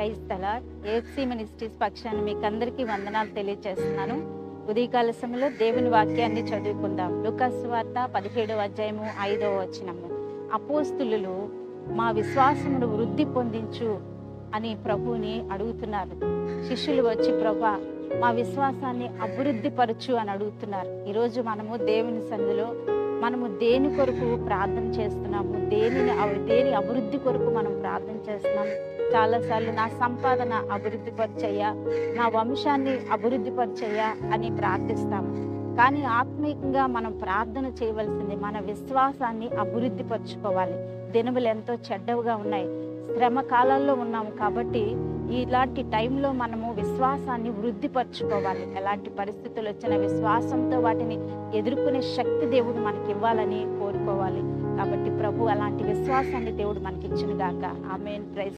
praise తల AFC ministries పక్షాన్ని మీకు అందరికీ వందనాలు తెలియజేస్తున్నాను ఉదయకాల సమయంలో దేవుని వాక్యాన్ని చదువుకుందాం లుకస్ వార్త పదిహేడవ అధ్యాయము ఐదవ వచనము అపోస్తులు మా విశ్వాసమును వృద్ధి పొందించు అని ప్రభువుని అడుగుతున్నారు శిష్యులు వచ్చి ప్రభా మా విశ్వాసాన్ని అభివృద్ధి పరచు అని అడుగుతున్నారు ఈరోజు మనము దేవుని సందులో మనము దేని కొరకు ప్రార్థన చేస్తున్నాము దేనిని అవ- దేని అభివృద్ధి కొరకు మనం ప్రార్థన చేస్తున్నాం చాలాసార్లు నా సంపాదన అభివృద్ధి పరిచయ్యా నా వంశాన్ని అభివృద్ధి పరిచయ్యా అని ప్రార్థిస్తాము కానీ ఆత్మీయంగా మనం ప్రార్థన చేయవలసింది మన విశ్వాసాన్ని అభివృద్ధి పరచుకోవాలి దినములు ఎంతో చెడ్డవుగా ఉన్నాయి శ్రమ కాలాల్లో ఉన్నాము కాబట్టి ఇలాంటి టైంలో మనము విశ్వాసాన్ని వృద్ధిపరచుకోవాలి ఎలాంటి పరిస్థితులు వచ్చిన విశ్వాసంతో వాటిని ఎదుర్కొనే శక్తి దేవుడు మనకి ఇవ్వాలని కోరుకోవాలి కాబట్టి ప్రభు అలాంటి విశ్వాసాన్ని దేవుడు మనకి ఇచ్చిన గాక ఆమె ప్రైజ్